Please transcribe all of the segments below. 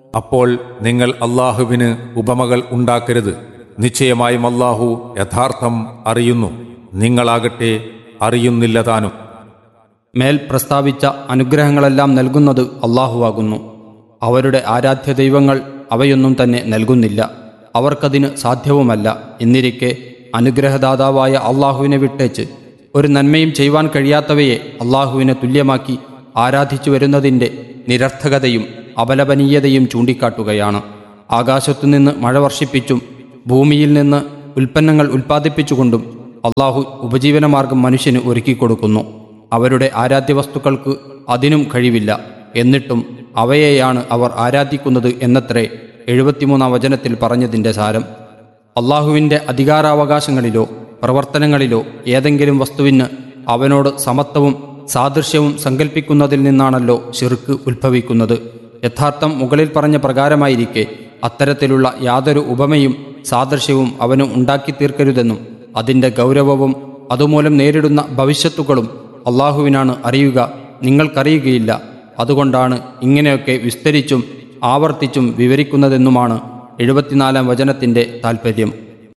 അപ്പോൾ നിങ്ങൾ അള്ളാഹുവിന് ഉപമകൾ ഉണ്ടാക്കരുത് നിശ്ചയമായും അള്ളാഹു യഥാർത്ഥം അറിയുന്നു നിങ്ങളാകട്ടെ അറിയുന്നില്ല താനും മേൽ പ്രസ്താവിച്ച അനുഗ്രഹങ്ങളെല്ലാം നൽകുന്നത് അള്ളാഹുവാകുന്നു അവരുടെ ആരാധ്യ ദൈവങ്ങൾ അവയൊന്നും തന്നെ നൽകുന്നില്ല അവർക്കതിന് സാധ്യവുമല്ല എന്നിരിക്കെ അനുഗ്രഹദാതാവായ അള്ളാഹുവിനെ വിട്ടേച്ച് ഒരു നന്മയും ചെയ്യുവാൻ കഴിയാത്തവയെ അള്ളാഹുവിനെ തുല്യമാക്കി ആരാധിച്ചു വരുന്നതിൻ്റെ നിരർത്ഥകതയും അപലപനീയതയും ചൂണ്ടിക്കാട്ടുകയാണ് ആകാശത്തുനിന്ന് മഴ വർഷിപ്പിച്ചും ഭൂമിയിൽ നിന്ന് ഉൽപ്പന്നങ്ങൾ ഉൽപ്പാദിപ്പിച്ചുകൊണ്ടും അള്ളാഹു ഉപജീവനമാർഗം മനുഷ്യന് ഒരുക്കിക്കൊടുക്കുന്നു അവരുടെ ആരാധ്യ വസ്തുക്കൾക്ക് അതിനും കഴിവില്ല എന്നിട്ടും അവയെയാണ് അവർ ആരാധിക്കുന്നത് എന്നത്രേ എഴുപത്തിമൂന്നാം വചനത്തിൽ പറഞ്ഞതിൻ്റെ സാരം അള്ളാഹുവിൻ്റെ അധികാരാവകാശങ്ങളിലോ പ്രവർത്തനങ്ങളിലോ ഏതെങ്കിലും വസ്തുവിന് അവനോട് സമത്വവും സാദൃശ്യവും സങ്കല്പിക്കുന്നതിൽ നിന്നാണല്ലോ ഷിർക്ക് ഉത്ഭവിക്കുന്നത് യഥാർത്ഥം മുകളിൽ പറഞ്ഞ പ്രകാരമായിരിക്കെ അത്തരത്തിലുള്ള യാതൊരു ഉപമയും സാദൃശ്യവും അവന് ഉണ്ടാക്കി തീർക്കരുതെന്നും അതിൻ്റെ ഗൗരവവും അതുമൂലം നേരിടുന്ന ഭവിഷ്യത്തുകളും അള്ളാഹുവിനാണ് അറിയുക നിങ്ങൾക്കറിയുകയില്ല അതുകൊണ്ടാണ് ഇങ്ങനെയൊക്കെ വിസ്തരിച്ചും ആവർത്തിച്ചും വിവരിക്കുന്നതെന്നുമാണ് എഴുപത്തിനാലാം വചനത്തിൻ്റെ താൽപ്പര്യം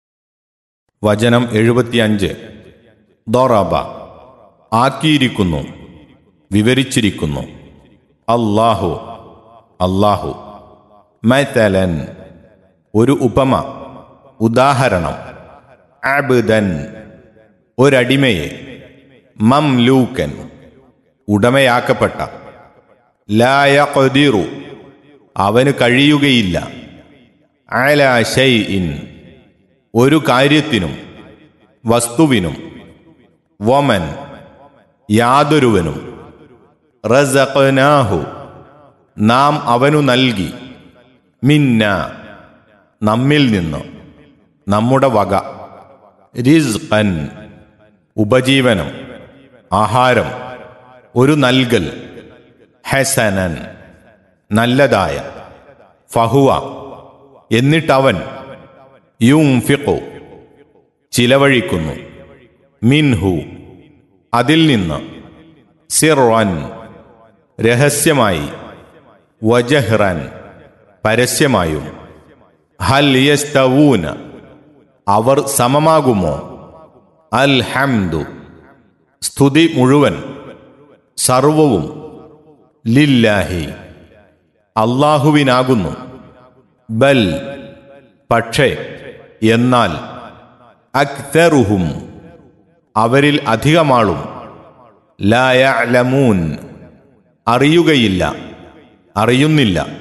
വചനം എഴുപത്തിയഞ്ച് ദോറാബ ആക്കിയിരിക്കുന്നു വിവരിച്ചിരിക്കുന്നു അല്ലാഹു അല്ലാഹു മൈതലൻ ഒരു ഉപമ ഉദാഹരണം അബ്ദൻ ഒരടിമയെ മംലൂക്കൻ ഉടമയാക്കപ്പെട്ട ലായഖദിറു അവന് കഴിയുകയില്ല അല ഷൈഇൻ ഒരു കാര്യത്തിനും വസ്തുവിനും വമൻ യാതൊരുവനും റസഖനാഹു നാം അവനു നൽകി മിന്ന നമ്മിൽ നിന്ന് നമ്മുടെ വക റിസ്ഖൻ ഉപജീവനം ആഹാരം ഒരു നൽകൽ ഹസനൻ നല്ലതായ ഫഹുവ എന്നിട്ടവൻ യുംഫിഖു ചിലവഴിക്കുന്നു മിൻഹു അതിൽ നിന്ന് സിർവൻ രഹസ്യമായി വജഹ്റൻ പരസ്യമായും ഹൽ യസ്തവൂന അവർ സമമാകുമോ അൽ ഹംദു സ്തുതി മുഴുവൻ സർവവും ലില്ലാഹി അള്ളാഹുവിനാകുന്നു ബൽ പക്ഷേ എന്നാൽ അക്തറുഹും അവരിൽ അധികമാളും ലായലമൂൻ അറിയുകയില്ല അറിയുന്നില്ല